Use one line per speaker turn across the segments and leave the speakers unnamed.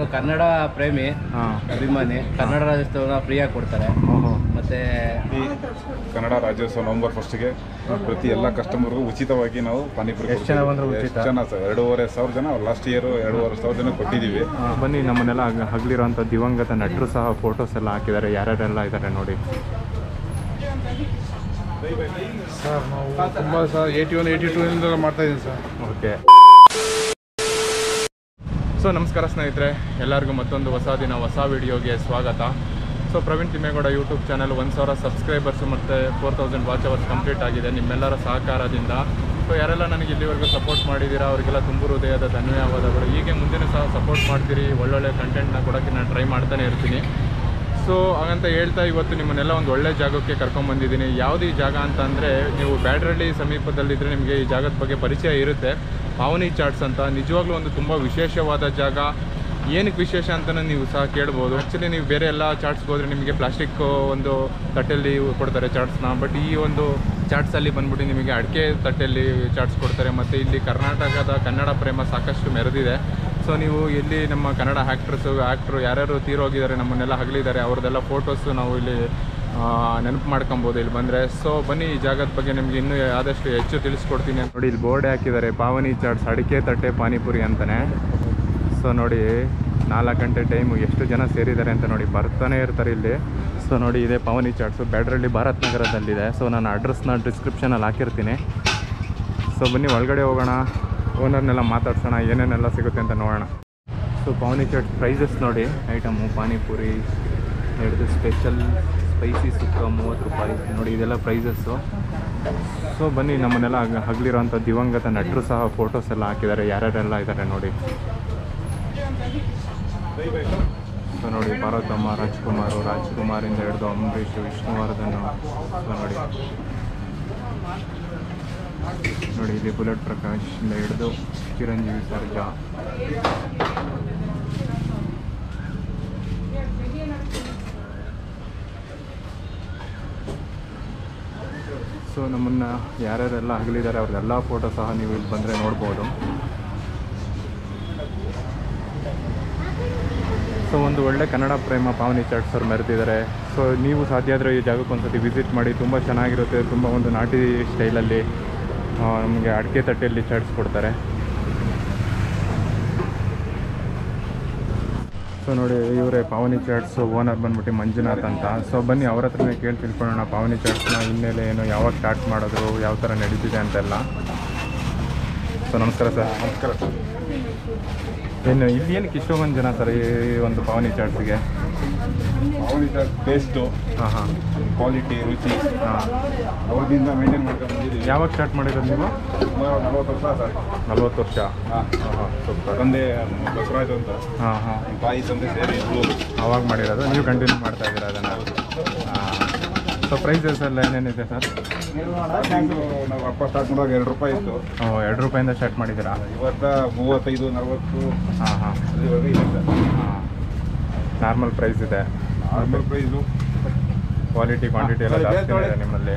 ಕನ್ನಡ ಪ್ರೇಮಿ
ಹಾಂ
ಅಭಿಮಾನಿ ಕನ್ನಡ ರಾಜ್ಯೋತ್ಸವನ ಫ್ರೀಯಾಗಿ ಕೊಡ್ತಾರೆ
ಓಹೋ
ಮತ್ತೆ
ಈ ಕನ್ನಡ ರಾಜ್ಯೋತ್ಸವ ನವೆಂಬರ್ ಫಸ್ಟ್ಗೆ ಪ್ರತಿ ಎಲ್ಲ ಕಸ್ಟಮರ್ಗೂ ಉಚಿತವಾಗಿ ನಾವು ಪಾನಿಪುರಿ
ಎಷ್ಟ್ ಜನ ಬಂದ್ರು
ಕೊಡ್ತೀವಿ.
ಉಚಿತ?
ಎಷ್ಟ್ ಜನ ಸರ್ ಎರಡೂವರೆ ಸಾವಿರ ಜನ ಲಾಸ್ಟ್ ಇಯರ್ ಎರಡೂವರೆ ಸಾವಿರ ಜನ ಕೊಟ್ಟಿದ್ದೀವಿ
ಆ, ಬನ್ನಿ ನಮ್ಮನ್ನೆಲ್ಲ ಹಗ್- ಹಗಲಿರೋಂಥ ದಿವಂಗತ ನಟರು ಸಹ ಫೋಟೋಸ್ ಎಲ್ಲ ಹಾಕಿದ್ದಾರೆ ಯಾರ್ಯಾರೆಲ್ಲ ಇದ್ದಾರೆ ನೋಡಿ
ಸರ್ ನಾವು ತುಂಬ sir eighty one eighty two ಇಂದ ಮಾಡ್ತಾ ಇದ್ದೀನಿ ಸರ್
ಓಕೆ ಸೊ ನಮಸ್ಕಾರ ಸ್ನೇಹಿತರೆ ಎಲ್ಲರಿಗೂ ಮತ್ತೊಂದು ಹೊಸ ದಿನ ಹೊಸ ವಿಡಿಯೋಗೆ ಸ್ವಾಗತ so Praveen Thimmegowda YouTube channel ಒಂದು ಸಾವಿರ ಸಬ್ಸ್ಕ್ರೈಬರ್ಸ್ ಮತ್ತು four thousand watch hours complete ಆಗಿದೆ ನಿಮ್ಮೆಲ್ಲರ ಸಹಕಾರದಿಂದ ಸೊ ಯಾರೆಲ್ಲ ನನಗೆ ಇಲ್ಲಿವರೆಗೂ ಸಪೋರ್ಟ್ ಮಾಡಿದ್ದೀರಾ ಅವರಿಗೆಲ್ಲ ತುಂಬ ಹೃದಯದ ಧನ್ಯವಾದಗಳು ಹೀಗೆ ಮುಂದಿನ ಸಹ ಸಪೋರ್ಟ್ ಮಾಡ್ತೀರಿ ಒಳ್ಳೊಳ್ಳೆ ಕಂಟೆಂಟ್ನ ಕೊಡೋಕ್ಕೆ ನಾನು ಟ್ರೈ ಮಾಡ್ತಾನೆ ಇರ್ತೀನಿ ಸೊ ಹಾಗಂತ ಹೇಳ್ತಾ ಇವತ್ತು ನಿಮ್ಮನ್ನೆಲ್ಲ ಒಂದು ಒಳ್ಳೆ ಜಾಗಕ್ಕೆ ಕರ್ಕೊಂಬಂದಿದ್ದೀನಿ ಯಾವುದು ಈ ಜಾಗ ಅಂತ ಅಂದರೆ ನೀವು ಬ್ಯಾಡ್ರಳ್ಳಿ ಸಮೀಪದಲ್ಲಿದ್ದರೆ ನಿಮಗೆ ಈ ಜಾಗದ ಬಗ್ಗೆ ಪರಿಚಯ ಇರುತ್ತೆ ಪಾವನಿ ಚಾಟ್ಸ್ ಅಂತ ನಿಜವಾಗ್ಲೂ ಒಂದು ತುಂಬ ವಿಶೇಷವಾದ ಜಾಗ ಏನಕ್ಕೆ ವಿಶೇಷ ಅಂತಲೂ ನೀವು ಸಹ ಕೇಳ್ಬೋದು ಆ್ಯಕ್ಚುಲಿ ನೀವು ಬೇರೆ ಎಲ್ಲ ಚಾಟ್ಸ್ಗೆ ಹೋದರೆ ನಿಮಗೆ ಪ್ಲಾಸ್ಟಿಕ್ ಒಂದು ತಟ್ಟೆಯಲ್ಲಿ ಕೊಡ್ತಾರೆ ಚಾಟ್ಸ್ನ ಬಟ್ ಈ ಒಂದು ಚಾಟ್ಸಲ್ಲಿ ಬಂದ್ಬಿಟ್ಟು ನಿಮಗೆ ಅಡಿಕೆ ತಟ್ಟೆಯಲ್ಲಿ ಚಾಟ್ಸ್ ಕೊಡ್ತಾರೆ ಮತ್ತು ಇಲ್ಲಿ ಕರ್ನಾಟಕದ ಕನ್ನಡ ಪ್ರೇಮ ಸಾಕಷ್ಟು ಮೆರೆದಿದೆ ಸೊ ನೀವು ಎಲ್ಲಿ ನಮ್ಮ ಕನ್ನಡ ಆ್ಯಕ್ಟ್ರಸ್ಸು ಆ್ಯಕ್ಟ್ರು ಯಾರ್ಯಾರು ತೀರೋಗಿದ್ದಾರೆ ನಮ್ಮನ್ನೆಲ್ಲ ಹಗಲಿದ್ದಾರೆ ಅವ್ರದ್ದೆಲ್ಲ ಫೋಟೋಸು ನಾವು ಇಲ್ಲಿ ನೆನಪು ಮಾಡ್ಕೊಬೋದು ಇಲ್ಲಿ ಬಂದರೆ ಸೊ ಬನ್ನಿ ಈ ಜಾಗದ ಬಗ್ಗೆ ನಿಮಗೆ ಇನ್ನೂ ಆದಷ್ಟು ಹೆಚ್ಚು ತಿಳಿಸ್ಕೊಡ್ತೀನಿ ನೋಡಿ ಇಲ್ಲಿ ಬೋರ್ಡ್ ಹಾಕಿದ್ದಾರೆ ಪಾವನಿ ಚಾಟ್ಸ್ ಅಡಿಕೆ ತಟ್ಟೆ ಪಾನಿಪುರಿ ಅಂತಲೇ ಸೊ ನೋಡಿ ನಾಲ್ಕು ಗಂಟೆ ಟೈಮು ಎಷ್ಟು ಜನ ಸೇರಿದ್ದಾರೆ ಅಂತ ನೋಡಿ ಬರ್ತಾನೆ ಇರ್ತಾರೆ ಇಲ್ಲಿ ಸೊ ನೋಡಿ ಇದೆ ಪಾವನಿ ಚಾಟ್ಸು ಬ್ಯಾಡ್ರಳ್ಳಿ ಭಾರತ್ ನಗರದಲ್ಲಿದೆ ಸೊ ನಾನು ಅಡ್ರೆಸ್ನ ಡಿಸ್ಕ್ರಿಪ್ಷನಲ್ಲಿ ಹಾಕಿರ್ತೀನಿ ಸೊ ಬನ್ನಿ ಒಳಗಡೆ ಹೋಗೋಣ ಓನರ್ನೆಲ್ಲ ಮಾತಾಡ್ಸೋಣ ಏನೇನೆಲ್ಲ ಸಿಗುತ್ತೆ ಅಂತ ನೋಡೋಣ ಸೊ ಪಾವನಿ ಚಾಟ್ ಪ್ರೈಸಸ್ ನೋಡಿ ಐಟಮು ಪಾನಿಪುರಿ ಹಿಡಿದು ಸ್ಪೆಷಲ್ ಸ್ಪೈಸಿ ಸುಕ್ಕ ಮೂವತ್ತು ರೂಪಾಯಿ ನೋಡಿ ಇದೆಲ್ಲ ಪ್ರೈಸಸ್ಸು ಸೊ ಬನ್ನಿ ನಮ್ಮನ್ನೆಲ್ಲ ಹಗ್- ಹಗಲಿರೋಂಥ ದಿವಂಗತ ನಟರು ಸಹ ಫೋಟೋಸ್ ಎಲ್ಲ ಹಾಕಿದ್ದಾರೆ ಯಾರ್ಯಾರೆಲ್ಲ ಇದ್ದಾರೆ ನೋಡಿ ಸೊ ನೋಡಿ ಪಾರ್ವತಮ್ಮ ರಾಜ್ಕುಮಾರ್ ರಾಜ್ಕುಮಾರಿಂದ ಹಿಡಿದು ಅಂಬರೀಷ್ ವಿಷ್ಣುವರ್ಧನ್ ಸೊ ನೋಡಿ ನೋಡಿ ಇಲ್ಲಿ ಬುಲೆಟ್ ಪ್ರಕಾಶ್ ಇಂದ ಹಿಡಿದು ಚಿರಂಜೀವಿ ಸರ್ಜಾ ಸೊ ನಮ್ಮನ್ನು ಯಾರ್ಯಾರೆಲ್ಲ ಅಗಲಿದ್ದಾರೆ ಅವ್ರದ್ದೆಲ್ಲ ಫೋಟೋ ಸಹ ನೀವು ಇಲ್ಲಿ ಬಂದರೆ ನೋಡ್ಬೋದು ಸೊ ಒಂದು ಒಳ್ಳೆ ಕನ್ನಡ ಪ್ರೇಮ ಪಾವನಿ ಚಾಟ್ಸ್ ಅವ್ರು ಮೆರೆದಿದ್ದಾರೆ ಸೊ ನೀವು ಸಾಧ್ಯ ಆದರೆ ಈ ಜಾಗಕ್ಕೆ ಒಂದ್ಸತಿ ವಿಸಿಟ್ ಮಾಡಿ ತುಂಬ ಚೆನ್ನಾಗಿರುತ್ತೆ ತುಂಬ ಒಂದು ನಾಟಿ ಸ್ಟೈಲಲ್ಲಿ ನಮಗೆ ಅಡಿಕೆ ತಟ್ಟೆಯಲ್ಲಿ ಚಾಟ್ಸ್ ಕೊಡ್ತಾರೆ ಸೊ ನೋಡಿ ಇವರೇ ಪಾವನಿ ಚಾಟ್ಸ್ ಓನರ್ ಬಂದ್ಬಿಟ್ಟು ಮಂಜುನಾಥ್ ಅಂತ ಸೊ ಬನ್ನಿ ಅವ್ರ ಹತ್ರನೇ ಕೇಳಿ ತಿಳ್ಕೊಳ್ಳೋಣ ಪಾವನಿ ಚಾಟ್ಸ್ನ ಹಿನ್ನೆಲೆ ಏನು ಯಾವಾಗ ಸ್ಟಾರ್ಟ್ ಮಾಡಿದ್ರು ಯಾವ ಥರ ನಡೀತಿದೆ ಅಂತೆಲ್ಲ ಸೊ ನಮಸ್ಕಾರ ಸರ್
ನಮಸ್ಕಾರ ಸರ್
ಏನು ಇಲ್ಲಿ ಏನಕ್ಕೆ ಇಷ್ಟೊಂದು ಜನ ಸರ್ ಈ ಒಂದು ಪಾವನಿ ಚಾಟ್ಸ್ಗೆ
ಮಾಮೂಲಿ ಸರ್ ಟೇಸ್ಟು
ಹಾಂ ಹಾಂ
ಕ್ವಾಲಿಟಿ ರುಚಿ
ಹಾಂ
ಅವ್ರದಿಂದ ಮೇಂಟೈನ್ ಮಾಡ್ಕೊಂಡು ಬಂದಿದ್ದೀವಿ
ಯಾವಾಗ ಸ್ಟಾರ್ಟ್ ಮಾಡಿರೋದು ನೀವು
ಸುಮಾರು ನಲವತ್ತು ವರ್ಷ ಸರ್
ನಲ್ವತ್ತು ವರ್ಷ
ಹಾಂ
ಹಾಂ ಹಾಂ ಸೂಪರ್
ತಂದೆ ಬಸವರಾಜ್ ಅಂತ
ಹಾಂ ಹಾಂ
ನಮ್ಮ ತಾಯಿ ತಂದೆ ಸೇರಿ ಇಬ್ರು
ಅವಾಗ ಮಾಡಿರೋದು ನೀವು ಕಂಟಿನ್ಯೂ ಮಾಡ್ತಾ ಇದ್ದೀರಾ ಅದನ್ನು ಹಾಂ ಸೊ ಪ್ರೈಸಸ್ ಎಲ್ಲ ಏನೇನಿದೆ ಸರ್
ಸ್ಟಾರ್ಟಿಂಗು ನಾವು ಅಪ್ಪ ಸ್ಟಾರ್ಟ್ ಮಾಡುವಾಗ ಎರಡು ರೂಪಾಯಿ ಇತ್ತು
ಓ ಎರಡು ರೂಪಾಯಿಂದ ಸ್ಟಾರ್ಟ್ ಮಾಡಿದ್ದೀರಾ
ಇವತ್ತ ಮೂವತ್ತೈದು ನಲವತ್ತು
ಹಾಂ ಹಾಂ
ಅಲ್ಲಿವರೆಗೂ ಇದೆ ಸರ್
ಹಾಂ ನಾರ್ಮಲ್ ಪ್ರೈಸ್ ಇದೆ
ನಾರ್ಮಲ್ ಪ್ರೈಸು
ಕ್ವಾಲಿಟಿ ಕ್ವಾಂಟಿಟಿ ಎಲ್ಲ ಜಾಸ್ತಿ ಇದೆ ನಿಮ್ಮಲ್ಲಿ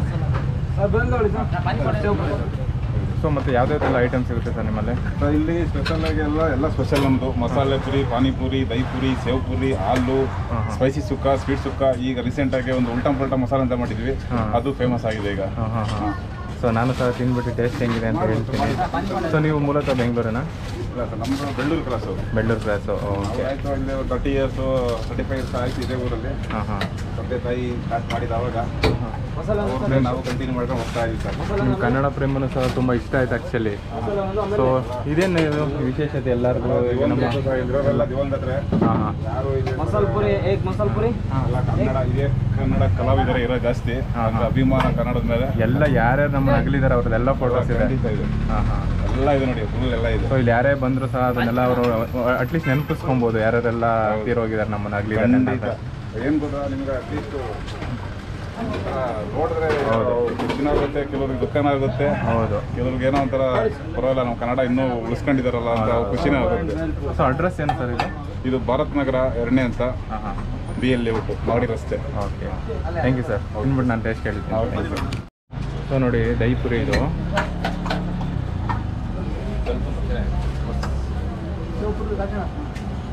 ಸೊ ಮತ್ತು ಯಾವುದ್ಯಾವ್ದೆಲ್ಲ ಐಟಮ್ ಸಿಗುತ್ತೆ ಸರ್ ನಿಮ್ಮಲ್ಲಿ
ಸರ್, ಇಲ್ಲಿ ಸ್ಪೆಷಲ್ ಆಗಿ ಎಲ್ಲ ಎಲ್ಲ ಸ್ಪೆಷಲ್ ನಮ್ಮದು ಮಸಾಲೆ ಪುರಿ ಪಾನಿಪುರಿ ದಹಿ ಪುರಿ ಸೇವ್ ಪುರಿ ಹಾಲು
ಹಾಂ, ಹಾಂ.
ಸ್ಪೈಸಿ ಸುಕ್ಕ ಸ್ವೀಟ್ ಸುಕ್ಕ ಈಗ ರೀಸೆಂಟ್ ಆಗಿ ಒಂದು ಉಲ್ಟಂ ಪಲ್ಟಾ ಮಸಾಲೆ ಅಂತ ಮಾಡಿದ್ವಿ
ಹಾಂ.
ಅದು ಫೇಮಸ್ ಆಗಿದೆ ಈಗ
ಹಾಂ ಹಾಂ ಹಾಂ ಸೊ ನಾನು ಸಹ ತಿಂದ್ಬಿಟ್ಟು ಟೇಸ್ಟ್ ಹೆಂಗಿದೆ ಅಂತ ಹೇಳ್ತೀನಿ ಸೊ ನೀವು ಮೂಲತಃ ಬೆಂಗಳೂರಿನ
ಇಲ್ಲ ಸರ್ ನಮ್ಮದು Bellur cross
Bellur cross okay
ಆಯಿತು ಇಲ್ಲಿ ಒಂದು thirty years thirty five years ಆಯಿತು ಇದೇ ಊರಲ್ಲಿ
ಹಾಂ ಹಾಂ
ತಂದೆ ತಾಯಿ ಸ್ಟಾರ್ಟ್ ಮಾಡಿದ ಅವಾಗ ಅವ್ರನ್ನೇ ನಾವು ಕಂಟಿನ್ಯೂ ಮಾಡ್ಕೊಂಡು ಹೋಗ್ತಾ ಇದ್ದೀವಿ ಸರ್
ನಿಮ್ಮ ಕನ್ನಡ ಪ್ರೇಮನೂ ಸಹ ತುಂಬ ಇಷ್ಟ ಆಯ್ತು ಆ್ಯಕ್ಚುಲಿ ಸೊ ಇದೇನು ಇದು ವಿಶೇಷತೆ ಎಲ್ಲರಿಗೂ ಈಗ ನಮ್ಮ
ಇದ್ರವರೆಲ್ಲ ದಿವಂಗತರೆ
ಹಾಂ ಹಾಂ
ಯಾರು ಇಲ್ಲಿ
ಮಸಾಲ್ ಪುರಿ ಏಕ್ ಮಸಾಲ್ ಪುರಿ
ಎಲ್ಲ ಕನ್ನಡ ಇದೇ ಕನ್ನಡ ಕಲಾವಿದರೇ ಇರೋ ಜಾಸ್ತಿ
ಹಾಂ,
ಅಂದ್ರೆ
ಹಾಂ.
ಅಭಿಮಾನ ಕನ್ನಡದ ಮೇಲೆ
ಎಲ್ಲ ಯಾರ್ಯಾರು ನಮ್ಮ ಅಗಲಿದ್ದಾರೆ ಅವ್ರದ್ದೆಲ್ಲ ಫೋಟೋಸ್ ಇದೆ
ಖಂಡಿತ ಇದೆ
ಹಾಂ ಹಾಂ
ಎಲ್ಲ ಇದೆ ನೋಡಿ ಫುಲ್ ಎಲ್ಲ ಇದೆ
ಸೊ ಇಲ್ಲಿ ಯಾರೇ ಬಂದರೂ ಸಹ ಅದನ್ನೆಲ್ಲ ಅವರು ಅಟ್ಲೀಸ್ಟ್ ನೆನಪಿಸ್ಕೊಬೋದು ಯಾರ್ಯಾರೆಲ್ಲ ತೀರೋಗಿದ್ದಾರೆ ನಮ್ಮನ್ನ ಅಗಲಿದ್ದಾರೆ
ಖಂಡಿತ
ಅಂತ
ಏನ್ ಗೊತ್ತಾ ನಿಮ್ಗೆ ಅಟ್ಲೀಸ್ಟ್ ನೋಡಿದ್ರೆ ಖುಷಿನೂ ಆಗುತ್ತೆ ಕೆಲವ್ರಿಗೆ ದುಃಖನೂ ಆಗುತ್ತೆ
ಹೌದು
ಕೆಲವ್ರಿಗೆ ಏನೋ ಒಂಥರ ಪರವಾಗಿಲ್ಲ ನಮ್ಮ ಕನ್ನಡ ಇನ್ನೂ ಉಳಿಸ್ಕೊಂಡಿದಾರಲ್ಲ ಅಂತ ಖುಷಿನೂ ಆಗುತ್ತೆ
ಸೊ ಅಡ್ರೆಸ್ ಏನು ಸರ್ ಇದು
ಇದು ಭಾರತ್ ನಗರ ಎರಡನೇ ಅಂತ
ಹಾಂ ಹಾಂ
ಬಿ ಎಲ್ ಲೇಔಟ್ ಮಾಗಡಿ ರಸ್ತೆ
ಓಕೆ ಥ್ಯಾಂಕ್ ಯು ಸರ್ ಅಂದ್ಬಿಟ್ಟು ನಾನು ಟೇಸ್ಟ್ ಕೇಳ್ತೀನಿ ಸೊ ನೋಡಿ ದಹಿಪುರಿ ಇದು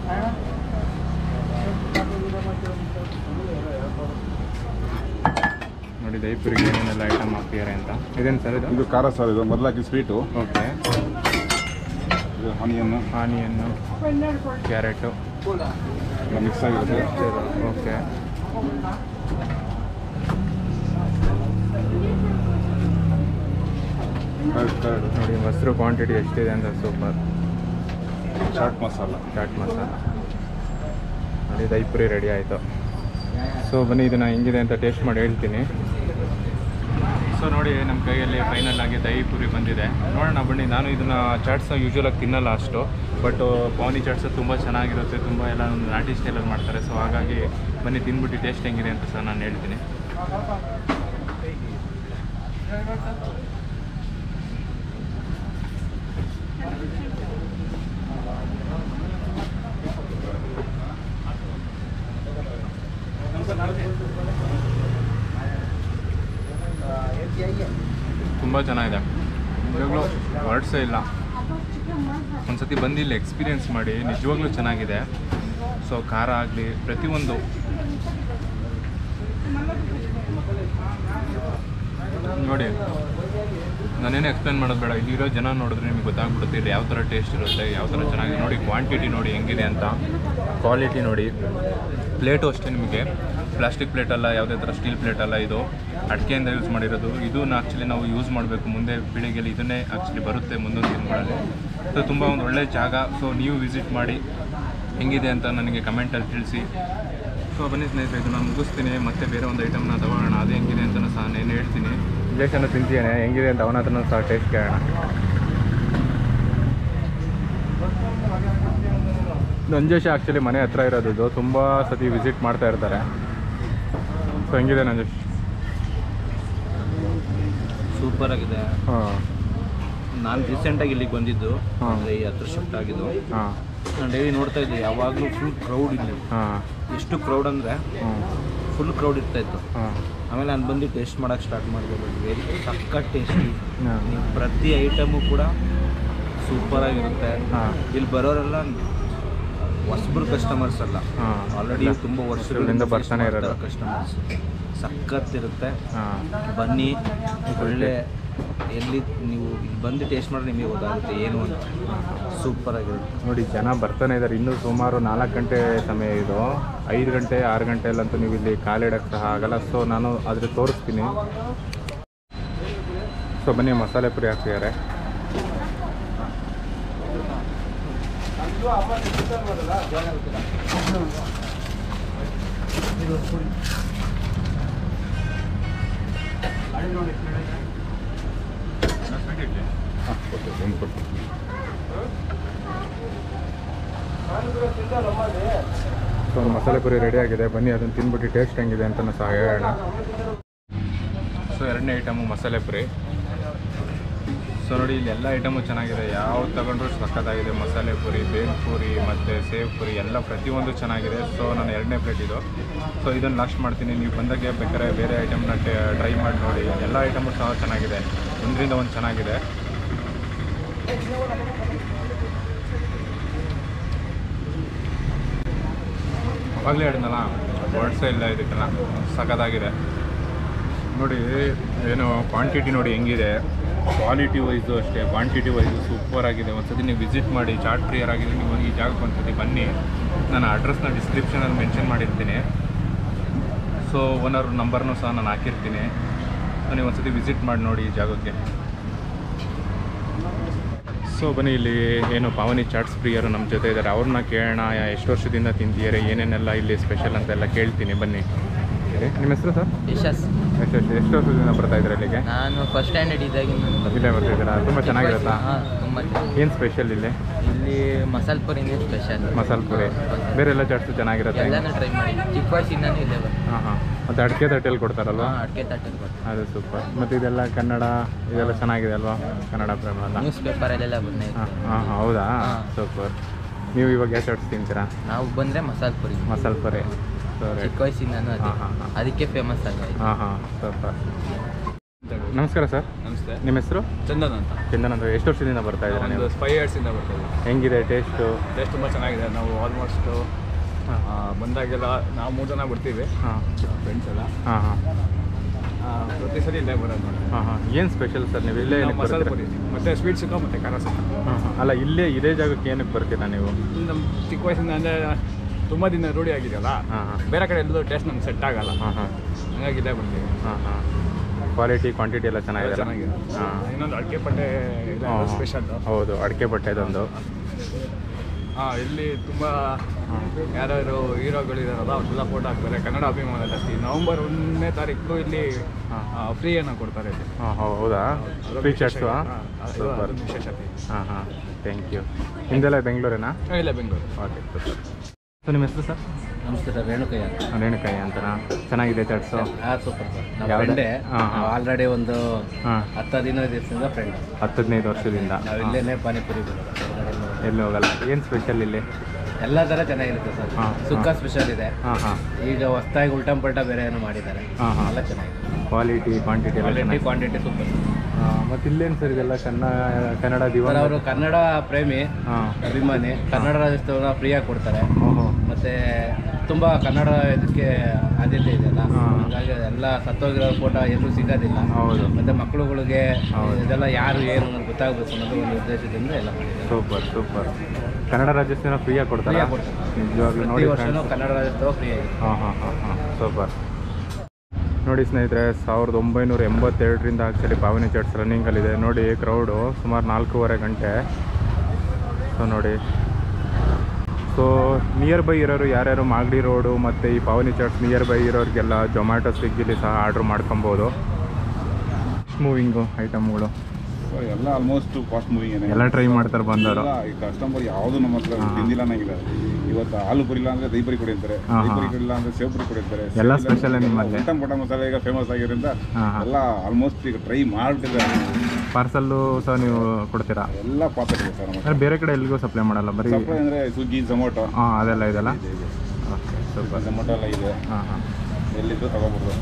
ನೋಡಿ ದೈಪುರಿಗೆ ಏನೇನೆಲ್ಲ ಐಟಮ್ ಹಾಕ್ತಿದ್ದಾರೆ ಅಂತ ಇದೇನು ಸರ್ ಇದು
ಇದು ಖಾರ ಸರ್ ಇದು ಮೊದಲಾಗಿ ಸ್ವೀಟು
ಓಕೆ
ಇದು ಆನಿಯನ್ನು
ಆನಿಯನ್ನು ಕ್ಯಾರೆಟು
ಎಲ್ಲ ಮಿಕ್ಸ್ ಆಗಿರುತ್ತೆ
ಓಕೆ
ಕರ್ಡ್ ಕರ್ಡ್
ನೋಡಿ ಮೊಸರು ಕ್ವಾಂಟಿಟಿ ಎಷ್ಟಿದೆ ಅಂತ ಸೂಪರ್
ಚಾಟ್ ಮಸಾಲ
ಚಾಟ್ ಮಸಾಲ ನೋಡಿ ದೈಪುರಿ ರೆಡಿ ಆಯಿತು ಸೊ ಬನ್ನಿ ಇದನ್ನು ಹೆಂಗಿದೆ ಅಂತ ಟೇಸ್ಟ್ ಮಾಡಿ ಹೇಳ್ತೀನಿ ಸೊ ನೋಡಿ ನಮ್ಮ ಕೈಯಲ್ಲಿ ಫೈನಲ್ ಆಗಿ ದಹಿಪುರಿ ಬಂದಿದೆ ನೋಡೋಣ ಬನ್ನಿ ನಾನು ಇದನ್ನು ಚಾಟ್ಸ್ನ ಯೂಶ್ವಲಾಗಿ ತಿನ್ನಲ್ಲ ಅಷ್ಟು ಬಟ್ ಪವನಿ ಚಾಟ್ಸ್ ತುಂಬ ಚೆನ್ನಾಗಿರುತ್ತೆ ತುಂಬ ಎಲ್ಲ ಒಂದು ನಾಟಿ ಸ್ಟೈಲಲ್ಲಿ ಮಾಡ್ತಾರೆ ಸೊ ಹಾಗಾಗಿ ಬನ್ನಿ ತಿಂದ್ಬಿಟ್ಟು ಟೇಸ್ಟ್ ಹೆಂಗಿದೆ ಅಂತ ಸಹ ನಾನು ಹೇಳ್ತೀನಿ ತುಂಬ ಚೆನ್ನಾಗಿದೆ ನಿಜವಾಗ್ಲೂ ವರ್ಡ್ಸೇ ಇಲ್ಲ ಒಂದ್ಸತಿ ಬಂದು ಇಲ್ಲಿ ಎಕ್ಸ್ಪೀರಿಯೆನ್ಸ್ ಮಾಡಿ ನಿಜವಾಗ್ಲೂ ಚೆನ್ನಾಗಿದೆ ಸೊ ಖಾರ ಆಗಲಿ ಪ್ರತಿಯೊಂದು ನೋಡಿ ನಾನೇನು ಎಕ್ಸ್ಪ್ಲೇನ್ ಮಾಡೋದು ಬೇಡ ಇಲ್ಲಿರೋ ಜನ ನೋಡಿದ್ರೆ ನಿಮಗೆ ಗೊತ್ತಾಗ್ಬಿಡುತ್ತೆ ಇಲ್ಲಿ ಯಾವ ಥರ ಟೇಸ್ಟ್ ಇರುತ್ತೆ ಯಾವ ಥರ ಚೆನ್ನಾಗಿದೆ ನೋಡಿ ಕ್ವಾಂಟಿಟಿ ನೋಡಿ ಹೆಂಗಿದೆ ಅಂತ ಕ್ವಾಲಿಟಿ ನೋಡಿ ಪ್ಲೇಟು ಅಷ್ಟೇ ನಿಮಗೆ ಪ್ಲಾಸ್ಟಿಕ್ ಪ್ಲೇಟ್ ಅಲ್ಲ ಯಾವುದೇ ಥರ ಸ್ಟೀಲ್ ಪ್ಲೇಟ್ ಅಲ್ಲ ಇದು ಅಡಿಕೆಯಿಂದ ಯೂಸ್ ಮಾಡಿರೋದು ಇದನ್ನ ಆ್ಯಕ್ಚುಲಿ ನಾವು ಯೂಸ್ ಮಾಡಬೇಕು ಮುಂದೆ ಪೀಳಿಗೆಯಲ್ಲಿ ಇದನ್ನೇ ಆ್ಯಕ್ಚುಲಿ ಬರುತ್ತೆ ಮುಂದೊಂದು ದಿನಗಳಲ್ಲಿ ಸೊ ತುಂಬ ಒಂದು ಒಳ್ಳೆ ಜಾಗ ಸೊ ನೀವು ವಿಸಿಟ್ ಮಾಡಿ ಹೆಂಗಿದೆ ಅಂತ ನನಗೆ ಕಮೆಂಟಲ್ಲಿ ತಿಳಿಸಿ ಸೊ ಬನ್ನಿ ಸ್ನೇಹಿತರೆ ಇದು ನಾನು ಮುಗಿಸ್ತೀನಿ ಮತ್ತೆ ಬೇರೆ ಒಂದು ಐಟಮ್ನ ತಗೊಳ್ಳೋಣ ಅದು ಹೆಂಗಿದೆ ಅಂತ ಸಹ ನಾನು ಹೇಳ್ತೀನಿ ಇಂಜೆಕ್ಷನ್ ತಿಂತೀನಿ ಹೆಂಗಿದೆ ಅಂತ ಅವನ ಹತ್ರನೂ ಸಹ ಟೇಸ್ಟ್ ಕೇಳೋಣ ನಂಜೇಶ್ ಆ್ಯಕ್ಚುಲಿ ಮನೆ ಹತ್ರ ಇರೋದು ಇದು ತುಂಬ ಸತಿ ವಿಸಿಟ್ ಮಾಡ್ತಾ ಇರ್ತಾರೆ ಸೊ ಹೆಂಗಿದೆ ನಂಜೇಶ್
ಸೂಪರ್ ಆಗಿದೆ
ಹಾಂ
ನಾನು ರೀಸೆಂಟಾಗಿ ಇಲ್ಲಿಗೆ ಬಂದಿದ್ದು
ಹಾ.
ಅಂದರೆ ಈ ಹತ್ರ ಶಿಫ್ಟ್ ಆಗಿದ್ದು
ಹಾಂ
ನಾನು ಡೈಲಿ ನೋಡ್ತಾ ಇದ್ದೆ ಯಾವಾಗಲೂ ಫುಲ್ ಕ್ರೌಡ್ ಇಲ್ಲಿ
ಹಾಂ
ಎಷ್ಟು ಕ್ರೌಡ್ ಅಂದರೆ
ಹ್ಞೂ
ಫುಲ್ ಕ್ರೌಡ್ ಇರ್ತಾ ಇತ್ತು
ಹಾಂ
ಆಮೇಲೆ ನಾನು ಬಂದು ಟೇಸ್ಟ್ ಮಾಡೋಕ್ಕೆ ಸ್ಟಾರ್ಟ್ ಮಾಡಿದೆ ವೆರಿ ಸಖತ್ ಟೇಸ್ಟಿ
ಹಾಂ
ನೀವು ಪ್ರತಿ ಐಟಮು ಕೂಡ ಸೂಪರಾಗಿರುತ್ತೆ
ಹಾಂ
ಇಲ್ಲಿ ಬರೋರೆಲ್ಲ ಹೊಸಬ್ರು ಕಸ್ಟಮರ್ಸ್ ಅಲ್ಲ
ಹಾಂ
ಆಲ್ರೆಡಿ ತುಂಬ ವರ್ಷಗಳಿಂದ
ಬರ್ತಾನೆ ಇರೋದು.
ಕಸ್ಟಮರ್ಸ್ ಸಖತ್ ಇರುತ್ತೆ
ಹಾಂ
ಬನ್ನಿ ಒಳ್ಳೆ ಎಲ್ಲಿ ನೀವು ಇಲ್ಲಿ ಬಂದು ಟೇಸ್ಟ್ ಮಾಡಿದ್ರೆ ನಿಮಗೆ ಗೊತ್ತಾಗುತ್ತೆ ಏನು ಅಂತ ಸೂಪರ್ ಆಗಿರುತ್ತೆ
ನೋಡಿ ಜನ ಬರ್ತಾನೆ ಇದ್ದಾರೆ ಇನ್ನೂ ಸುಮಾರು ನಾಲ್ಕು ಗಂಟೆ ಸಮಯ ಇದು ಐದು ಗಂಟೆ ಆರು ಗಂಟೆಯಲ್ಲಂತೂ ನೀವು ಇಲ್ಲಿ ಕಾಲಿಡಕ್ಕೆ ಸಹ ಆಗಲ್ಲ ಸೊ ನಾನು ಅದ್ರ ತೋರಿಸ್ತೀನಿ ಸೊ ಬನ್ನಿ ಮಸಾಲೆ ಪುರಿ ಹಾಕ್ತಿದ್ದಾರೆ
ಹಾಂ ಕೊಟ್ಟು ಒಂದು ಕೊಟ್ಟು
ಸೊ ಮಸಾಲೆ ಪುರಿ ರೆಡಿ ಆಗಿದೆ ಬನ್ನಿ ಅದನ್ನು ತಿಂದ್ಬಿಟ್ಟು ಟೇಸ್ಟ್ ಹೆಂಗಿದೆ ಅಂತ ಸಹ ಹೇಳೋಣ ಸೊ ಎರಡನೇ ಐಟಮು ಮಸಾಲೆ ಪುರಿ ಸೊ ನೋಡಿ ಇಲ್ಲಿ ಎಲ್ಲ ಐಟಮು ಚೆನ್ನಾಗಿದೆ ಯಾವ್ದು ತಗೊಂಡ್ರು ಸಖತ್ತಾಗಿದೆ ಮಸಾಲೆ ಪುರಿ ಬೇಲ್ ಪುರಿ ಮತ್ತು ಸೇವ್ ಪುರಿ ಎಲ್ಲ ಪ್ರತಿಯೊಂದು ಚೆನ್ನಾಗಿದೆ ಸೊ ನಾನು ಎರಡನೇ ಪ್ಲೇಟ್ ಇದು ಸೊ ಇದನ್ನು ಲಾಸ್ಟ್ ಮಾಡ್ತೀನಿ ನೀವು ಬಂದಾಗೆ ಬೇಕಾದ್ರೆ ಬೇರೆ ಐಟಮ್ನ ಟ್ರೈ ಮಾಡಿ ನೋಡಿ ಎಲ್ಲ ಐಟಮು ಸಹ ಚೆನ್ನಾಗಿದೆ ಒಂದರಿಂದ ಒಂದು ಚೆನ್ನಾಗಿದೆ ಅವಾಗಲೇ ಹೇಳಿದ್ನಲ್ಲ ವರ್ಡ್ಸೇ ಇಲ್ಲ ಇದಕ್ಕೆಲ್ಲ ಸಖತ್ತಾಗಿದೆ ನೋಡಿ ಏನು ಕ್ವಾಂಟಿಟಿ ನೋಡಿ ಹೆಂಗಿದೆ ಕ್ವಾಲಿಟಿ ವೈಸು ಅಷ್ಟೇ ಕ್ವಾಂಟಿಟಿ ವೈಸು ಸೂಪರ್ ಆಗಿದೆ ಒಂದ್ಸತಿ ನೀವು ವಿಸಿಟ್ ಮಾಡಿ ಚಾಟ್ ಪ್ರಿಯರ್ ಆಗಿದೆ ನೀವು ಈ ಜಾಗಕ್ಕೆ ಒಂದ್ಸತಿ ಬನ್ನಿ ನಾನು ಅಡ್ರೆಸ್ನ ಡಿಸ್ಕ್ರಿಪ್ಷನಲ್ಲಿ ಮೆನ್ಷನ್ ಮಾಡಿರ್ತೀನಿ ಸೊ ಓನರ್ ನಂಬರ್ನೂ ಸಹ ನಾನು ಹಾಕಿರ್ತೀನಿ ಸೊ ನೀವು ಒಂದ್ಸತಿ ವಿಸಿಟ್ ಮಾಡಿ ನೋಡಿ ಈ ಜಾಗಕ್ಕೆ ಸೊ ಬನ್ನಿ ಇಲ್ಲಿ ಏನು ಪಾವನಿ ಚಾಟ್ಸ್ ಪ್ರಿಯರು ನಮ್ಮ ಜೊತೆ ಇದ್ದಾರೆ ಅವ್ರನ್ನ ಕೇಳೋಣ ಯಾ- ಎಷ್ಟು ವರ್ಷದಿಂದ ತಿಂತಿದ್ದಾರೆ ಏನೇನೆಲ್ಲ ಇಲ್ಲಿ ಸ್ಪೆಷಲ್ ಅಂತೆಲ್ಲ ಕೇಳ್ತೀನಿ ಬನ್ನಿ ಹೇಳಿ ನಿಮ್ಮ ಹೆಸರು ಸರ್
ಯಶಸ್
ಎಷ್ಟು ಎಷ್ಟು ಎಷ್ಟು ವರ್ಷದಿಂದ ಬರ್ತಾ ಇದ್ದಾರೆ ಇಲ್ಲಿಗೆ
ನಾನು ಫಸ್ಟ್ ಸ್ಟ್ಯಾಂಡರ್ಡ್ ಇದ್ದಾಗಿಂದ
ಇಲ್ಲೇ ಬರ್ತಿದ್ದೀರಾ ತುಂಬ ಚೆನ್ನಾಗಿರುತ್ತಾ
ಹಾಂ ತುಂಬ ಚೆನ್ನಾಗಿ
ಏನು ಸ್ಪೆಷಲ್ ಇಲ್ಲಿ
ಇಲ್ಲಿ ಮಸಾಲೆ ಪುರಿನೇ ಸ್ಪೆಷಲ್
ಮಸಾಲೆ ಪುರಿ ಬೇರೆ ಎಲ್ಲ ಚಾಟ್ಸು ಚೆನ್ನಾಗಿರುತ್ತೆ
ಎಲ್ಲನೂ ಟ್ರೈ ಮಾಡಿ ಚಿಕ್ಕ ವಯಸ್ಸಿಂದನೂ ಇದೆ
ಹಾಂ ಹಾಂ ಮತ್ತು ಅಡಿಕೆ ತಟ್ಟೆಯಲ್ಲಿ ಕೊಡ್ತಾರಲ್ವಾ
ಹಾಂ ಅಡಿಕೆ ತಟ್ಟಲ್ಲಿ ಕೊಟ್ಟು
ಅದು ಸೂಪರ್ ಮತ್ತು ಇದೆಲ್ಲ ಕನ್ನಡ ಇದೆಲ್ಲ ಚೆನ್ನಾಗಿದೆ ಅಲ್ವಾ ಕನ್ನಡ ಪ್ರೇಮ ಎಲ್ಲ
ನ್ಯೂಸ್ ಪೇಪರಲ್ಲೆಲ್ಲ ಬಂದೇ
ಹಾಂ ಹಾಂ ಹೌದಾ
ಹಾ.
ಸೂಪರ್ ನೀವು ಇವಾಗ ಯಾವ ಚಾಟ್ಸ್ ತಿಂತೀರಾ
ನಾವು ಬಂದರೆ ಮಸಾಲೆ ಪುರಿ
ಮಸಾಲೆ ಪುರಿ ಸರಿ
ಚಿಕ್ಕ ವಯಸ್ಸಿಂದನೂ ಅದೇ
ಹಾಂ ಹಾಂ ಹಾಂ
ಅದಕ್ಕೆ ಫೇಮಸ್ ಆಗಿದೆ
ಹಾಂ ಹಾಂ ಸೂಪರ್ ನಮಸ್ಕಾರ ಸರ್
ನಮಸ್ತೆ
ನಿಮ್ಮ ಹೆಸರು
ಚಂದನ್ ಅಂತ
ಚಂದನ್ ಅಂತ ಎಷ್ಟು ವರ್ಷದಿಂದ ಬರ್ತಾ ಇದ್ದೀರಾ
ಒಂದು
ನೀವು
ಫೈವ್ ಇಯರ್ಸಿಂದ ಬರ್ತೀವಿ
ಹೆಂಗಿದೆ ಟೇಸ್ಟು
ಟೇಸ್ಟ್ ತುಂಬ ಚೆನ್ನಾಗಿದೆ ನಾವು ಆಲ್ಮೋಸ್ಟು ಬಂದಾಗೆಲ್ಲ ನಾವು ಮೂರು ಜನ ಬರ್ತೀವಿ
ಹಾಂ
ಫ್ರೆಂಡ್ಸ್ ಎಲ್ಲ
ಹಾಂ ಹಾಂ
ಆ, ಪ್ರತಿ ಸಲ ಇಲ್ಲೇ ಬರೋದು ನೋಡಿ
ಹಾಂ ಹಾಂ ಏನು ಸ್ಪೆಷಲ್ ಸರ್ ನೀವು ಇಲ್ಲೇ
ನಾವು
ಏನಕ್ಕೆ
ಮಸಾಲೆ
ಬರ್ತೀರಾ
ಪುರಿ ಮತ್ತೆ ಸ್ವೀಟ್ ಸುಕ್ಕ ಮತ್ತು ಖಾರ ಸುಕ್ಕ
ಹಾಂ ಹಾಂ ಅಲ್ಲ ಇಲ್ಲೇ ಇದೇ ಜಾಗಕ್ಕೆ ಏನಕ್ಕೆ ಬರ್ತೀರಾ ನೀವು
ನಮ್ಮ ಚಿಕ್ಕ ವಯಸ್ಸಿಂದ ಅಂದರೆ ತುಂಬ ದಿನ ರೂಢಿ ಆಗಿದೆಯಲ್ಲ
ಹಾಂ ಹಾಂ
ಬೇರೆ ಕಡೆ ಎಲ್ಲೂ ಟೇಸ್ಟ್ ನಮ್ಗೆ ಸೆಟ್ ಆಗಲ್ಲ
ಹಾಂ ಹಾಂ
ಹಂಗಾಗಿ ಇಲ್ಲೇ ಬರ್ತೀವಿ
ಹಾಂ ಹಾಂ ಕ್ವಾಲಿಟಿ ಕ್ವಾಂಟಿಟಿ ಎಲ್ಲ ಚೆನ್ನಾಗಿದೆ
ಚೆನ್ನಾಗಿದೆ
ಹಾಂ
ಇನ್ನೊಂದು ಅಡಿಕೆ ಪಟ್ಟೆ ಇದೆ ಸ್ಪೆಷಲ್
ಹೌದು ಅಡಿಕೆ ಬಟ್ಟೆದೊಂದು
ಹಾಂ ಇಲ್ಲಿ ತುಂಬ ಯಾರ್ಯಾರು ಹೀರೋಗಳಿದಾರಲ್ಲ ಅವ್ರನ್ನೆಲ್ಲ ಫೋಟೋ ಹಾಕ್ತಾರೆ ಕನ್ನಡ ಅಭಿಮಾನ ಜಾಸ್ತಿ ನವಂಬರ್ ಒಂದನೇ ತಾರೀಕು ಇಲ್ಲಿ ಫ್ರೀಯನ್ನು ಕೊಡ್ತಾರೆ ಇಲ್ಲಿ
ಹಾಂ ಹೌದಾ
ಅದೊಂದು
ಫ್ರೀ
ವಿಶೇಷ
ಚಾಟ್ಸು
ಹಾ, ಅದು-
ಸೂಪರ್
ಅದೊಂದು ವಿಶೇಷತೆ
ಹಾಂ ಹಾಂ ಥ್ಯಾಂಕ್ ಯು ನಿಮ್ಮದೆಲ್ಲ ಬೆಂಗಳೂರೇನಾ
ಹಾ, ಇಲ್ಲ ಬೆಂಗಳೂರು
ಓಕೆ ಸೂಪರ್ ಸೊ ನಿಮ್ಮ ಹೆಸರು ಸರ್
ನಮಸ್ತೆ ಸರ್ ರೇಣುಕಯ್ಯ ಅಂತ
ರೇಣುಕಾಯಿ ಅಂತನಾ ಚೆನ್ನಾಗಿದೆ ಚಾಟ್ಸು
ಹಾಂ ಸೂಪರ್ ಸರ್ ನಮ್ಮ
ಯಾವ್ದು?
ಫ್ರೆಂಡೇ
ಹಾಂ, ಹಾಂ.
ಆಲ್ರೆಡಿ ಒಂದು
ಹಾಂ
ಹತ್ತು ಹದಿನೈದು ದಿವಸದಿಂದ ಫ್ರೆಂಡ್
ಹತ್ತು ಹದಿನೈದು ವರ್ಷದಿಂದ
ನಾವು ಇಲ್ಲೇನೆ ಪಾನಿಪುರಿ ಬರೋದು ಹೊರಗಡೆ ಎಲ್ಲ
ಎಲ್ಲಿ ಹೋಗಲ್ಲ ಏನು ಸ್ಪೆಷಲ್ ಇಲ್ಲಿ
ಎಲ್ಲ ಥರ ಚೆನ್ನಾಗಿರುತ್ತೆ ಸರ್
ಹಾಂ,
ಸುಕ್ಕ ಸ್ಪೆಷಲ್ ಇದೆ
ಹಾಂ ಹಾಂ
ಈಗ ಹೊಸ್ದಾಗಿ ಉಲ್ಟಂ ಪಲ್ಟ ಬೇರೆ ಏನೋ ಮಾಡಿದ್ದಾರೆ
ಹಾಂ, ಹಾಂ.
ಎಲ್ಲ ಚೆನ್ನಾಗಿದೆ
ಕ್ವಾಲಿಟಿ ಕ್ವಾಂಟಿಟಿ ಎಲ್ಲ
ಕ್ವಾಲಿಟಿ
ಚೆನ್ನಾಗಿ
ಕ್ವಾಂಟಿಟಿ ಸೂಪರ್
ಮತ್ತು ಇಲ್ಲೇನು ಸರ್ ಇದೆಲ್ಲ ಕನ್ನಡ ಕನ್ನಡ
ಸರ್
ದಿವಾನ
ಅವರು ಕನ್ನಡ ಪ್ರೇಮಿ
ಹಾಂ
ಅಭಿಮಾನಿ ಕನ್ನಡ ರಾಜ್ಯೋತ್ಸವನ ಫ್ರೀಯಾಗಿ ಕೊಡ್ತಾರೆ
ಓಹೋ
ಮತ್ತೆ ತುಂಬಾ ಕನ್ನಡ ಇದಕ್ಕೆ ಆದ್ಯತೆ ಇದೆಯಲ್ಲ
ಹಾ.
ಹಾಗಾಗಿ ಎಲ್ಲ ಸತ್ತೋಗಿರೋ ಫೋಟೋ ಎಲ್ಲೂ ಸಿಗೋದಿಲ್ಲ
ಹೌದು
ಮತ್ತೆ ಮಕ್ಕಳುಗಳಿಗೆ
ಹೌದು.
ಇದೆಲ್ಲ ಯಾರು ಏನು ಅನ್ನೋದು ಗೊತ್ತಾಗಬೇಕು ಅನ್ನೋದು ಒಂದು ಉದ್ದೇಶದಿಂದ ಎಲ್ಲ ಮಾಡಿದ್ದಾರೆ
ಸೂಪರ್ ಸೂಪರ್ ಕನ್ನಡ ರಾಜ್ಯೋತ್ಸವ ಫ್ರೀಯಾಗಿ ಕೊಡ್ತಾರಾ
Free ಆಗಿ ಕೊಡ್ತಾರೆ.
ನಿಜವಾಗ್ಲೂ
ಪ್ರತಿ
ನೋಡಿ
ವರ್ಷನೂ
friends.
ಕನ್ನಡ ರಾಜ್ಯೋತ್ಸವ ಫ್ರೀ ಆಗಿದೆ
ಹಾಂ ಹಾಂ ಹಾಂ ಹಾಂ ಸೂಪರ್ ನೋಡಿ ಸ್ನೇಹಿತರೆ ಸಾವಿರದ ಒಂಬೈನೂರ ಎಂಬತ್ತೆರಡರಿಂದ ಆ್ಯಕ್ಚುಲಿ ಪಾವನಿ ಚರ್ಚ್ ರನ್ನಿಂಗಲ್ಲಿದೆ ನೋಡಿ ಕ್ರೌಡು ಸುಮಾರು ನಾಲ್ಕೂವರೆ ಗಂಟೆ ಸೊ ನೋಡಿ ಸೊ ನಿಯರ್ ಬೈ ಇರೋರು ಯಾರ್ಯಾರು ಮಾಗಡಿ ರೋಡು ಮತ್ತು ಈ ಪಾವನಿ ಚರ್ಚ್ ನಿಯರ್ ಬೈ ಇರೋರಿಗೆಲ್ಲ ಜೊಮ್ಯಾಟೊ ಸ್ವಿಗ್ಗಿಲಿ ಸಹ ಆರ್ಡ್ರ್ ಮಾಡ್ಕೊಬೋದು ಮೂವಿಂಗು ಐಟಮ್ಗಳು
ಸೊ ಎಲ್ಲ ಆಲ್ಮೋಸ್ಟ್ ಫಾಸ್ಟ್ ಮೂವಿಂಗ್
ಎಲ್ಲ ಟ್ರೈ ಮಾಡ್ತಾರೆ ಬಂದವರು
ಈ ಕಸ್ಟಮರ್ ಯಾವುದು ನಮ್ಮ ಹತ್ರ
ಹಾ.
ತಿಂದಿಲ್ಲ ಅನ್ನಂಗಿಲ್ಲ ಇವತ್ತು ಹಾಲು ಪುರಿ ಇಲ್ಲ ಅಂದ್ರೆ ದೈ ಪುರಿ ಕೊಡಿ ಅಂತಾರೆ
ಹಾ,
ದೈ
ಹಾ.
ಪುರಿ ಕೊಡಿಲ್ಲ ಅಂದ್ರೆ ಸೇವ್ ಪುರಿ ಕೊಡಿ ಅಂತಾರೆ
ಎಲ್ಲ
ಸೇವ್ ಇಲ್ಲ
special
ಅಂದ್ರೆ
ನಿಮ್ಮಲ್ಲಿ?
ಊಟ ಪಟ ಮಸಾಲೆ ಈಗ ಫೇಮಸ್ ಆಗಿರೋದ್ರಿಂದ
ಹಾಂ ಹಾಂ
ಎಲ್ಲ ಆಲ್ಮೋಸ್ಟ್ ಈಗ ಟ್ರೈ ಮಾಡಿಬಿಟ್ಟಿದ್ದಾರೆ
ಪಾರ್ಸಲ್ಲು ಸಹ ನೀವು ಕೊಡ್ತೀರಾ
ಎಲ್ಲ ಪಾತ್ರ ಇದೆ ಸರ್ ನಮ್ಮ
ಅಂದರೆ ಬೇರೆ ಕಡೆ ಎಲ್ಲಿಗೂ ಸಪ್ಲೈ ಮಾಡಲ್ಲ ಬರೀ
ಸಪ್ಲೈ ಅಂದ್ರೆ ಸ್ವಿಗ್ಗಿ ಝೊಮ್ಯಾಟೊ
ಹಾಂ ಅದೆಲ್ಲ ಇದೆಲ್ಲ ಓಕೆ ಸೂಪರ್
ಝೊಮ್ಯಾಟೊ ಎಲ್ಲ ಇದೆ
ಹಾಂ ಹಾಂ
ಎಲ್ಲಿದ್ದು ತಗೋಬೋದು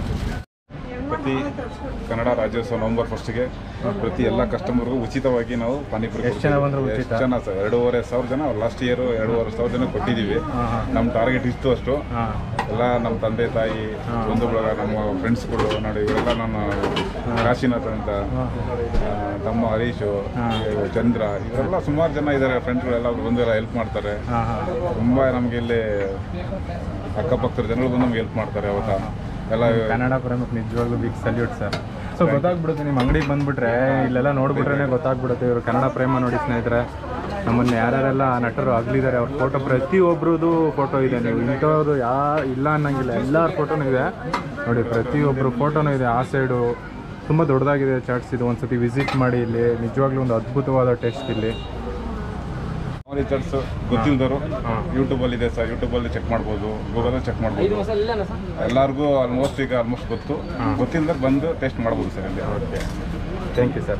ಪ್ರತಿ ಕನ್ನಡ ರಾಜ್ಯೋತ್ಸವ ನವೆಂಬರ್ ಫಸ್ಟ್ಗೆ ಪ್ರತಿ ಎಲ್ಲ ಕಸ್ಟಮರ್ಗೂ ಉಚಿತವಾಗಿ ನಾವು ಪಾನಿಪುರಿ
ಎಷ್ಟ್ ಜನ ಬಂದ್ರು
ಕೊಡ್ತೀವಿ.
ಉಚಿತ?
ಎಷ್ಟ್ ಜನ ಸರ್ ಎರಡೂವರೆ ಸಾವಿರ ಜನ ಲಾಸ್ಟ್ ಇಯರ್ ಎರಡೂವರೆ ಸಾವಿರ ಜನ ಕೊಟ್ಟಿದ್ದೀವಿ
ಹಾಂ ಹಾಂ
ನಮ್ಮ ಟಾರ್ಗೆಟ್ ಇಷ್ಟು ಅಷ್ಟು
ಹಾಂ
ಎಲ್ಲ ನಮ್ಮ ತಂದೆ ತಾಯಿ
ಹಾ.
ಬಂಧು ಬಳಗ ನಮ್ಮ ಫ್ರೆಂಡ್ಸ್ಗಳು ನೋಡಿ ಇವರೆಲ್ಲ ನನ್ನ ಕಾಶಿನಾಥ್ ಅಂತ ಆ, ತಮ್ಮ ಹರೀಶು
ಹಾ.
ಇವ್ರು ಚಂದ್ರ ಇವರೆಲ್ಲ ಸುಮಾರು ಜನ ಇದ್ದಾರೆ ಫ್ರೆಂಡ್ಸ್ಗಳೆಲ್ಲ ಅವ್ರು ಬಂದು ಎಲ್ಲ ಹೆಲ್ಪ್ ಮಾಡ್ತಾರೆ
ಹಾಂ ಹಾಂ
ತುಂಬ ನಮಗೆ ಇಲ್ಲಿ ಅಕ್ಕಪಕ್ಕದ ಜನಗಳು ಬಂದು ನಮ್ಗೆ ಹೆಲ್ಪ್ ಮಾಡ್ತಾರೆ ಅವತ್ತ ಎಲ್ಲ
ಕನ್ನಡ ಪ್ರಮುಖ ನಿಜವಾಗ್ಲೂ ಬಿಗ್ ಸಲ್ಯೂಟ್ ಸರ್ ಸೊ ಗೊತ್ತಾಗ್ಬಿಡುತ್ತೆ ನಿಮ್ಮ ಅಂಗಡಿಗೆ ಬಂದ್ಬಿಟ್ರೆ ಇಲ್ಲೆಲ್ಲ ನೋಡ್ಬಿಟ್ರೆ ಗೊತ್ತಾಗ್ಬಿಡುತ್ತೆ ಇವರು ಕನ್ನಡ ಪ್ರೇಮ ನೋಡಿ ಸ್ನೇಹಿತರೆ ನಮ್ಮನ್ನು ಯಾರ್ಯಾರೆಲ್ಲ ನಟರು ಆಗಲಿದ್ದಾರೆ ಅವ್ರ ಫೋಟೋ ಪ್ರತಿಯೊಬ್ಬರದು ಫೋಟೋ ಇದೆ ನೀವು ಇಂಥವ್ರು ಯಾ ಇಲ್ಲ ಅನ್ನಂಗಿಲ್ಲ ಎಲ್ಲರ ಫೋಟೋನೂ ಇದೆ ನೋಡಿ ಪ್ರತಿಯೊಬ್ಬರು ಫೋಟೋನೂ ಇದೆ ಆ ಸೈಡು ತುಂಬ ದೊಡ್ಡದಾಗಿದೆ ಚಾಟ್ಸ್ ಇದು ಒಂದ್ಸತಿ ವಿಸಿಟ್ ಮಾಡಿ ಇಲ್ಲಿ ನಿಜವಾಗ್ಲೂ ಒಂದು ಅದ್ಭುತವಾದ ಟೇಸ್ಟ್ ಇಲ್ಲಿ
ಚರ್ಚ್ ಗೊತ್ತಿಲ್ದವರು
ಹಾ.
ಯೂಟ್ಯೂಬಲ್ಲಿ ಇದೆ ಸರ್ ಯೂಟ್ಯೂಬಲ್ಲಿ ಚೆಕ್ ಮಾಡ್ಬೋದು ಗೂಗಲ್ ಚೆಕ್ ಮಾಡ್ಬೋದು ಎಲ್ಲರಿಗೂ ಆಲ್ಮೋಸ್ಟ್ ಈಗ ಆಲ್ಮೋಸ್ಟ್ ಗೊತ್ತು
ಹಾ.
ಗೊತ್ತಿಲ್ಲದ್ರೆ ಬಂದು ಟೇಸ್ಟ್ ಮಾಡ್ಬೋದು ಸರ್ ಇಲ್ಲಿ
ಓಕೆ ಥ್ಯಾಂಕ್ ಯು ಸರ್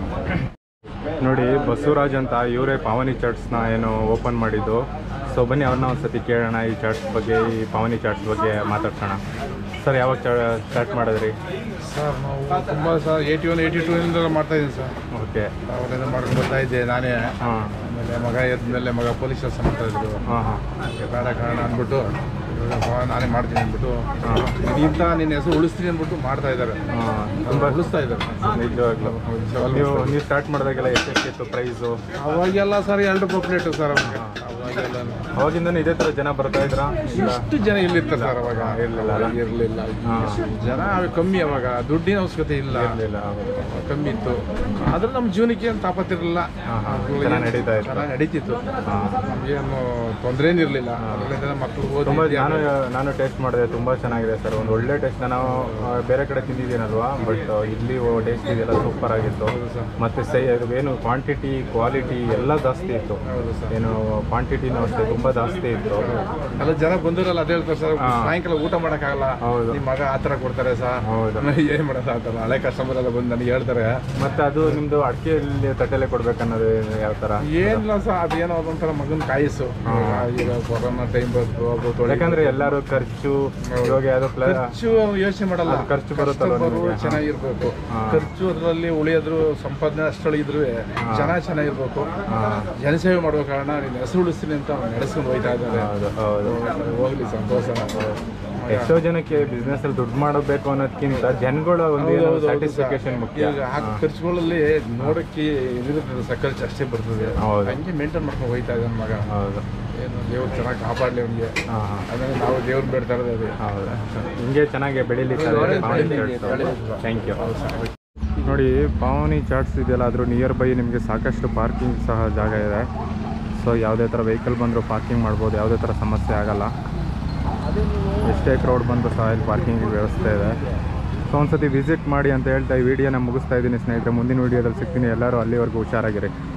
ನೋಡಿ ಬಸವರಾಜ್ ಅಂತ ಇವರೇ ಪಾವನಿ ಚಾಟ್ಸ್ನ ಏನು ಓಪನ್ ಮಾಡಿದ್ದು ಸೊ ಬನ್ನಿ ಅವ್ರನ್ನ ಒಂದು ಸತಿ ಕೇಳೋಣ ಈ ಚಾಟ್ಸ್ ಬಗ್ಗೆ ಈ ಪಾವನಿ ಚಾಟ್ಸ್ ಬಗ್ಗೆ ಮಾತಾಡ್ಸೋಣ ಸರ್ ಯಾವಾಗ ಸ್ಟಾರ್ಟ್ ಮಾಡಿದ್ರಿ
ಸರ್ ನಾವು ತುಂಬ sir eighty one eighty two ಇಂದ ಮಾಡ್ತಾ ಇದ್ದೀನಿ ಸರ್
ಓಕೆ
ಅವಾಗೆಲ್ಲ ಮಾಡ್ಕೊಂಡು ಬರ್ತಾ ಇದ್ದೆ ನಾನೇ
ಹಾಂ
ಆಮೇಲೆ ಮಗ ಎದ್ಮೇಲೆ ಮಗ ಪೊಲೀಸ್ ಕೆಲಸ ಮಾಡ್ತಾ ಇದ್ರು
ಹಾಂ ಹಾಂ
ಅದಕ್ಕೆ ಬೇಡ ಕಾರಣ ಅಂದ್ಬಿಟ್ಟು ಇವಾಗ ಬಾ, ನಾನೇ ಮಾಡ್ತೀನಿ ಅಂದ್ಬಿಟ್ಟು
ಹಾಂ
ಇಂಥ ನಿನ್ನ ಹೆಸರು ಉಳಿಸ್ತೀನಿ ಅಂದ್ಬಿಟ್ಟು ಮಾಡ್ತಾ ಇದ್ದಾರೆ
ಹಾಂ
ತುಂಬ ಉಳಿಸ್ತಾ ಇದ್ದಾರೆ
ನಿಜವಾಗ್ಲೂ ನೀವು ನೀವು ಸ್ಟಾರ್ಟ್ ಮಾಡಿದಾಗೆಲ್ಲ ಎಷ್ಟೆಷ್ಟಿತ್ತು ಪ್ರೈಸು
ಅವಾಗೆಲ್ಲ ಸರ್ ಎರಡು ಪ್ಲೇಟು ಸರ್ ಅವಾಗ ಅವಾಗೆಲ್ಲ
ಅವಾಗಿಂದನೂ ಇದೇ ಥರ ಜನ ಬರ್ತಾ ಇದ್ರಾ ಇಲ್ಲ
ಇಷ್ಟು ಜನ ಇಲ್ಲಿರ್ತಾರೆ ಸರ್ ಅವಾಗ
ಇರ್ಲಿಲ್ಲ ಅಲ್ಲ?
ಇರಲಿಲ್ಲ
ಹಾಂ
ಜನ ಅವಾಗ ಕಮ್ಮಿ ಅವಾಗ ದುಡ್ಡಿನ ಅವಶ್ಯಕತೆ ಇಲ್ಲ
ಇರಲಿಲ್ಲ
ಕಮ್ಮಿ ಇತ್ತು ಆದ್ರೆ ನಮ್ಮ ಜೀವನಕ್ಕೆ ಏನು ತಾಪತ್ತಿರಲಿಲ್ಲ
ಹಾಂ ಹಾಂ ಚೆನ್ನಾಗಿ ನಡೀತಾ ಇತ್ತು
ಚೆನ್ನಾಗಿ ನಡೀತಿತ್ತು
ಹಾಂ
ನಮಗೇನು ತೊಂದರೆ ಏನಿರಲಿಲ್ಲ ಅದರಿಂದ ಮಕ್ಕಳು
ತುಂಬ
ಓದಿ
ನಾನು ನಾನು ಟೇಸ್ಟ್ ಮಾಡಿದೆ ತುಂಬ ಚೆನ್ನಾಗಿದೆ ಸರ್ ಒಂದು ಒಳ್ಳೆ ಟೇಸ್ಟ್ ನಾನು ಆ, ಬೇರೆ ಕಡೆ ತಿಂದಿದ್ದೀನಲ್ವಾ ಬಟ್ ಇಲ್ಲಿ ಟೇಸ್ಟ್ ಇದೆಲ್ಲ ಸೂಪರ್ ಆಗಿತ್ತು ಮತ್ತು ಸೈ ಏನು ಕ್ವಾಂಟಿಟಿ ಕ್ವಾಲಿಟಿ ಎಲ್ಲ ಜಾಸ್ತಿ ಇತ್ತು
ಹೌದು ಸರ್
ಏನು ಕ್ವಾಂಟಿಟಿ ಕ್ವಾಂಟಿಟಿನೂ ಅಷ್ಟೇ ತುಂಬ ಜಾಸ್ತಿ ಇತ್ತು
ಎಲ್ಲ ಜನ ಬಂದಿರಲ್ಲ ಅದೇ ಹೇಳ್ತಾರೆ ಸರ್
ಹಾ.
ಸಾಯಂಕಾಲ ಊಟ ಮಾಡೋಕ್ಕಾಗಲ್ಲ
ಹೌದು.
ನಿಮ್ಮ ಮಗ ಆ ಥರ ಕೊಡ್ತಾರೆ ಸರ್
ಹೌದು.
ಏನು ಮಾಡೋದು ಆ ಥರ ಹಳೆ ಕಸ್ಟಮರ್ ಎಲ್ಲ ಬಂದು ನನಗೆ ಹೇಳ್ತಾರೆ
ಮತ್ತು ಅದು ನಿಮ್ಮದು ಅಡಿಕೆಯಲ್ಲಿ ತಟ್ಟೆಲೆ ಕೊಡ್ಬೇಕನ್ನೋದು ಯಾವ ಥರ
ಏನಿಲ್ಲ ಸರ್ ಅದೇನೋ ಅದೊಂಥರ ಮಗನ ಕಾಯಿಸು ಈಗ ಕೊರೋನಾ ಟೈಮ್ ಬಂತು ಅದು ತೊಳೆ
ಯಾಕಂದ್ರೆ ಎಲ್ಲರೂ ಖರ್ಚು ಇವಾಗ ಯಾವುದೋ ಪ್ಲ
ಖರ್ಚು ಯೋಚನೆ ಮಾಡಲ್ಲ
ಅದು ಖರ್ಚು ಬರುತ್ತಲ್ವ
Customer
ನಿಮಗೆ? ಹಾ.
ಚೆನ್ನಾಗಿರ್ಬೇಕು
ಹಾ.
ಖರ್ಚು ಅದರಲ್ಲಿ ಉಳಿಯೋದ್ರು ಸಂಪಾದನೆ ಅಷ್ಟರಲ್ಲಿ ಇದ್ರು ಜನ ಚೆನ್ನಾಗಿರ್ಬೇಕು
ಹಾ.
ಜನಸೇವೆ ಮಾಡೋ ಕಾರಣ ನೀನು ಹೆಸರು ಉಳಿಸ್ತೀನಿ ಅಂತ ಅವ್ನು ನಡೆಸ್ಕೊಂಡು ಹೋಯ್ತಾ ಇದ್ದಾರೆ
ಹೌದು ಹೌದು
ಹೋಗ್ಲಿ ಸಂತೋಷ
ಎಷ್ಟೋ ಜನಕ್ಕೆ ಬಿಸ್ನೆಸ್ ಅಲ್ಲಿ ದುಡ್ಡು ಮಾಡಬೇಕು ಅನ್ನೋದಕ್ಕಿಂತ ಜನಗಳ ಒಂದು ಸ್ಯಾಟಿಸ್ಫಿಕೇಶನ್ ಮುಖ್ಯ
ಈಗ ಆ ಖರ್ಚುಗಳಲ್ಲಿ ನೋಡಕ್ಕೆ ಇದಿರ್ತದೆ ಸರ್ ಖರ್ಚು ಅಷ್ಟೇ ಬರ್ತದೆ
ಹೌದು.
ಹಂಗೆ ಮೇಂಟೈನ್ ಮಾಡ್ಕೊಂಡು ಹೋಯ್ತಾ ಇದ್ದಾನೆ ಮಗ
ಹೌದು
ಏನು ದೇವ್ರು ಚೆನ್ನಾಗಿ ಕಾಪಾಡಲಿ ಅವನಿಗೆ
ಹಾಂ ಹಾಂ
ಅದನ್ನ ನಾವು ದೇವ್ರು ಬೇಡ್ತಾ ಇರೋದು ಅದೇ
ಹೌದಾ ಹಿಂಗೆ ಚೆನ್ನಾಗಿ ಬೆಳೀಲಿ ಥ್ಯಾಂಕ್ ಯು ನೋಡಿ ಪಾವನಿ ಚಾಟ್ಸ್ ಇದೆಯಲ್ಲ ಅದ್ರ ನಿಯರ್ ಬೈ ನಿಮಗೆ ಸಾಕಷ್ಟು ಪಾರ್ಕಿಂಗ್ ಸಹ ಜಾಗ ಇದೆ ಸೊ ಯಾವುದೇ ಥರ ವೆಹಿಕಲ್ ಬಂದರೂ ಪಾರ್ಕಿಂಗ್ ಮಾಡ್ಬೋದು ಯಾವುದೇ ಥರ ಸಮಸ್ಯೆ ಆಗಲ್ಲ ಎಷ್ಟೇ ಕ್ರೌಡ್ ಬಂದರೂ ಸಹ ಇಲ್ಲಿ ಪಾರ್ಕಿಂಗ್ ವ್ಯವಸ್ಥೆ ಇದೆ ಸೊ ಒಂದ್ಸತಿ ವಿಸಿಟ್ ಮಾಡಿ ಅಂತ ಹೇಳ್ತಾ ಈ ವಿಡಿಯೋನ ಮುಗಿಸ್ತಾ ಇದ್ದೀನಿ ಸ್ನೇಹಿತರೆ ಮುಂದಿನ ವಿಡಿಯೋದಲ್ಲಿ ಸಿಗ್ತೀನಿ ಎಲ್ಲರೂ ಅಲ್ಲಿವರೆಗೂ ಹುಷಾರಾಗಿರಿ